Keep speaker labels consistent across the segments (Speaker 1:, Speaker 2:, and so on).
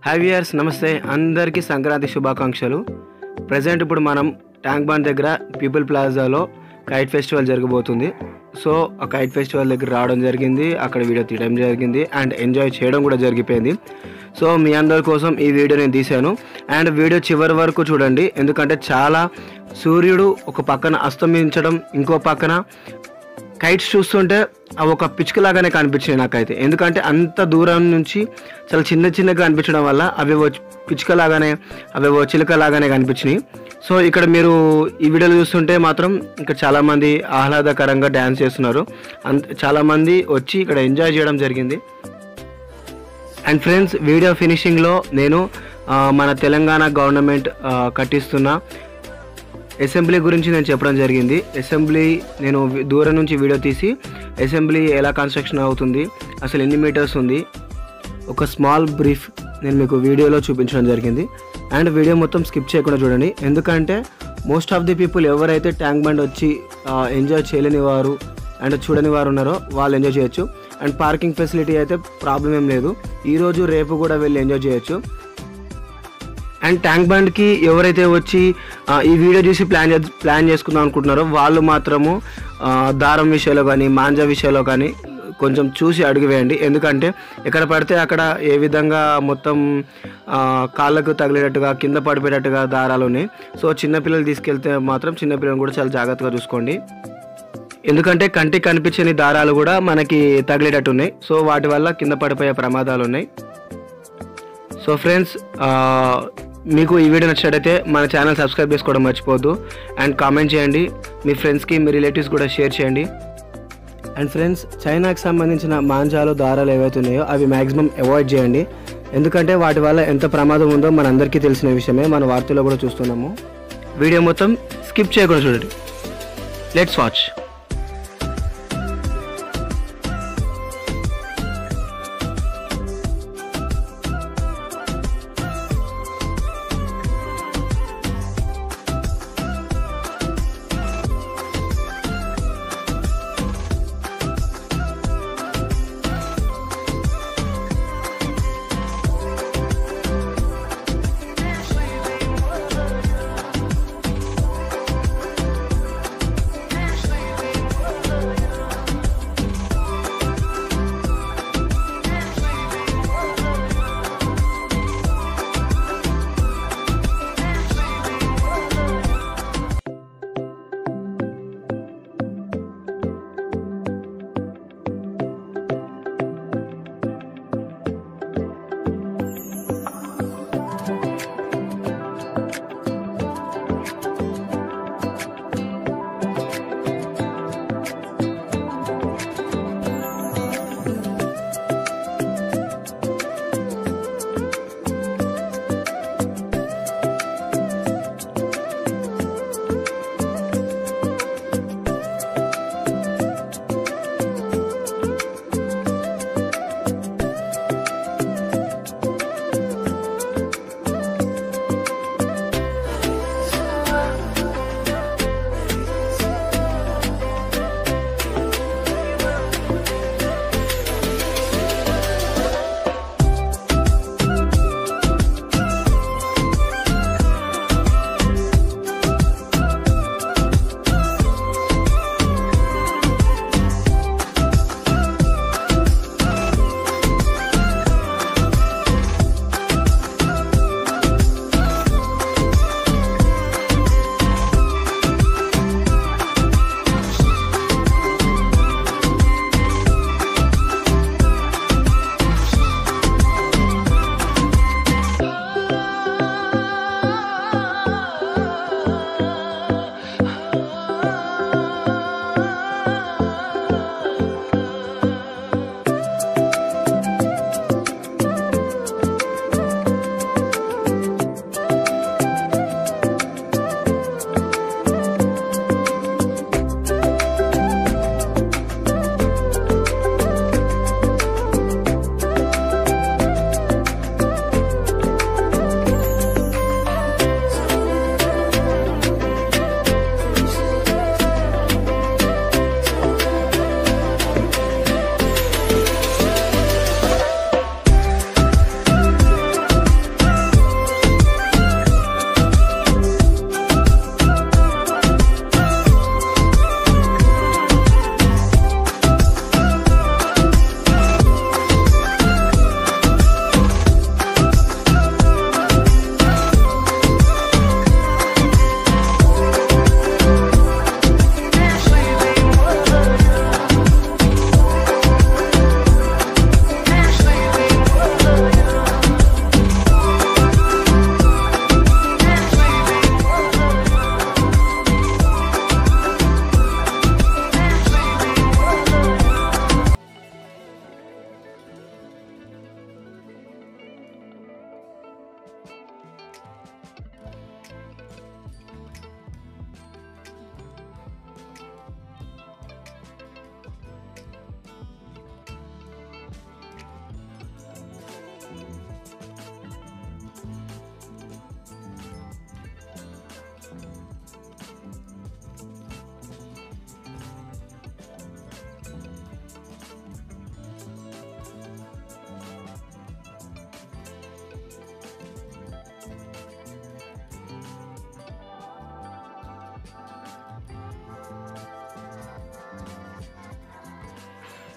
Speaker 1: hi viewers నమస్తే అందరికీ సంక్రాంతి శుభాకాంక్షలు ప్రజెంట్ ఇప్పుడు మనం ట్యాంక్ బాండ్ దగ్గర పీపుల్ ప్లాజాలో కైట్ ఫెస్టివల్ జరగబోతుంది సో ఆ కైట్ ఫెస్టివల్ దగ్గర రావడం జరిగింది అక్కడ వీడియో తీయడం జరిగింది అండ్ ఎంజాయ్ చేయడం కూడా జరిగిపోయింది సో మీ అందరి కోసం ఈ వీడియో నేను తీశాను అండ్ వీడియో చివరి వరకు చూడండి ఎందుకంటే చాలా సూర్యుడు ఒక పక్కన అస్తమించడం ఇంకో పక్కన కైట్స్ చూస్తుంటే అవి ఒక పిచ్చుకలాగానే కనిపించినాయి నాకైతే ఎందుకంటే అంత దూరం నుంచి చాలా చిన్న చిన్నగా కనిపించడం వల్ల అవి పిచ్చుకలాగానే అవి చిలుకలాగానే కనిపించినాయి సో ఇక్కడ మీరు ఈ వీడియోలో చూస్తుంటే మాత్రం ఇక్కడ చాలామంది ఆహ్లాదకరంగా డ్యాన్స్ చేస్తున్నారు అంత చాలామంది వచ్చి ఇక్కడ ఎంజాయ్ చేయడం జరిగింది అండ్ ఫ్రెండ్స్ వీడియో ఫినిషింగ్లో నేను ఆ, మన తెలంగాణ గవర్నమెంట్ ఆ, కట్టిస్తున్న అసెంబ్లీ గురించి నేను చెప్పడం జరిగింది అసెంబ్లీ నేను వి- దూరం నుంచి వీడియో తీసి అసెంబ్లీ ఎలా కన్స్ట్రక్షన్ అవుతుంది అసలు ఎన్ని మీటర్స్ ఉంది ఒక స్మాల్ బ్రీఫ్ నేను మీకు వీడియోలో చూపించడం జరిగింది అండ్ వీడియో మొత్తం స్కిప్ చేయకుండా చూడండి ఎందుకంటే మోస్ట్ ఆఫ్ ది పీపుల్ ఎవరైతే ట్యాంక్ బండ్ వచ్చి ఎంజాయ్ చేయలేని వారు అండ్ చూడని వారు ఉన్నారో వాళ్ళు ఎంజాయ్ చేయొచ్చు అండ్ పార్కింగ్ ఫెసిలిటీ అయితే ప్రాబ్లం ఏం లేదు ఈరోజు రేపు కూడా వెళ్ళి ఎంజాయ్ చేయొచ్చు అండ్ ట్యాంక్ బండ్కి ఎవరైతే వచ్చి ఆ, ఈ వీడియో చూసి ప్లాన్ చే ప్లాన్ చేసుకుందాం అనుకుంటున్నారో వాళ్ళు మాత్రము ఆ, దారం విషయంలో కానీ మాంజా విషయంలో కానీ కొంచెం చూసి అడుగు వేయండి ఎందుకంటే ఎక్కడ పడితే అక్కడ ఏ విధంగా మొత్తం ఆ, కాళ్ళకు తగిలేటట్టుగా కింద పడిపోయేటట్టుగా దారాలు ఉన్నాయి సో చిన్నపిల్లలు తీసుకెళ్తే మాత్రం చిన్నపిల్లలు కూడా చాలా జాగ్రత్తగా చూసుకోండి ఎందుకంటే కంటికి కనిపించని దారాలు కూడా మనకి తగిలేటట్టు ఉన్నాయి సో వాటి వల్ల కింద పడిపోయే ప్రమాదాలు ఉన్నాయి సో ఫ్రెండ్స్ మీకు ఈ వీడియో నచ్చినట్టయితే మన ఛానల్ సబ్స్క్రైబ్ చేసుకోవడం మర్చిపోవద్దు అండ్ కామెంట్ చేయండి మీ ఫ్రెండ్స్కి మీ రిలేటివ్స్ కూడా షేర్ చేయండి అండ్ ఫ్రెండ్స్ చైనాకి సంబంధించిన మాంజాలు దారాలు ఏవైతే ఉన్నాయో అవి మ్యాక్సిమం అవాయిడ్ చేయండి ఎందుకంటే వాటి వల్ల ఎంత ప్రమాదం ఉందో మనందరికీ తెలిసిన విషయమే మన వార్తల్లో కూడా చూస్తున్నాము వీడియో మొత్తం స్కిప్ చేయకుండా చూడండి లెట్స్ వాచ్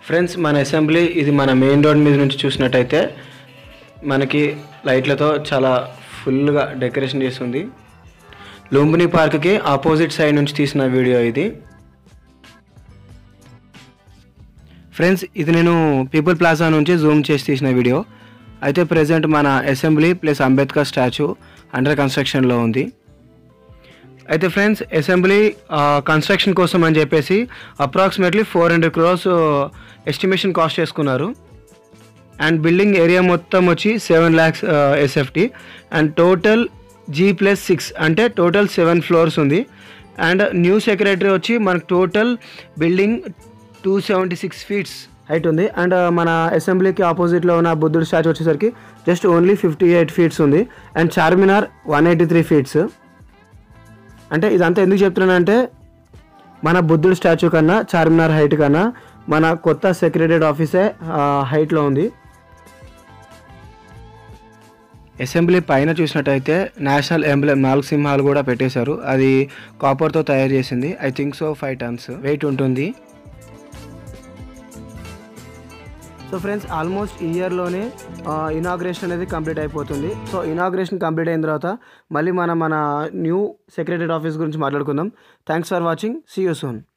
Speaker 1: ఫ్రెండ్స్ మన అసెంబ్లీ ఇది మన మెయిన్ రోడ్ మీద నుంచి చూసినట్టయితే మనకి లైట్లతో చాలా ఫుల్గా డెకరేషన్ చేస్తుంది లుంబిని పార్క్కి ఆపోజిట్ సైడ్ నుంచి తీసిన వీడియో ఇది ఫ్రెండ్స్ ఇది నేను పీపుల్ ప్లాజా నుంచి జూమ్ చేసి తీసిన వీడియో అయితే ప్రజెంట్ మన assembly plus Ambedkar statue under కన్స్ట్రక్షన్లో ఉంది అయితే ఫ్రెండ్స్ అసెంబ్లీ కన్స్ట్రక్షన్ కోసం అని చెప్పేసి approximately four hundred crores estimation cost చేసుకున్నారు అండ్ బిల్డింగ్ ఏరియా మొత్తం వచ్చి seven lakhs SFT and total G plus six అంటే టోటల్ సెవెన్ ఫ్లోర్స్ ఉంది అండ్ న్యూ సెక్రటరీ వచ్చి మనకు total building two seventy six feets height ఉంది అండ్ మన అసెంబ్లీకి ఆపోజిట్లో ఉన్న బుద్ధుడు స్టాచ్యూ వచ్చేసరికి just only fifty eight feets ఉంది and Charminar one eighty three feets అంటే ఇదంతా ఎందుకు చెప్తున్నానంటే మన బుద్ధుడు స్టాచ్యూ కన్నా చార్మినార్ హైట్ కన్నా మన కొత్త సెక్రటరీ ఆఫీసే హైట్లో ఉంది అసెంబ్లీ పైన చూసినట్టయితే నేషనల్ ఎంబ్లెమ్ నాలుగు సింహాలు కూడా పెట్టేశారు అది కాపర్తో తయారు చేసింది I think so five tons weight ఉంటుంది సో ఫ్రెండ్స్ ఆల్మోస్ట్ ఈ ఇయర్లోనే ఇనాగ్రేషన్ అనేది కంప్లీట్ అయిపోతుంది సో ఇనాగ్రేషన్ కంప్లీట్ అయిన తర్వాత మళ్ళీ మనం మన న్యూ సెక్రటరీ ఆఫీస్ గురించి మాట్లాడుకుందాం thanks for watching see you soon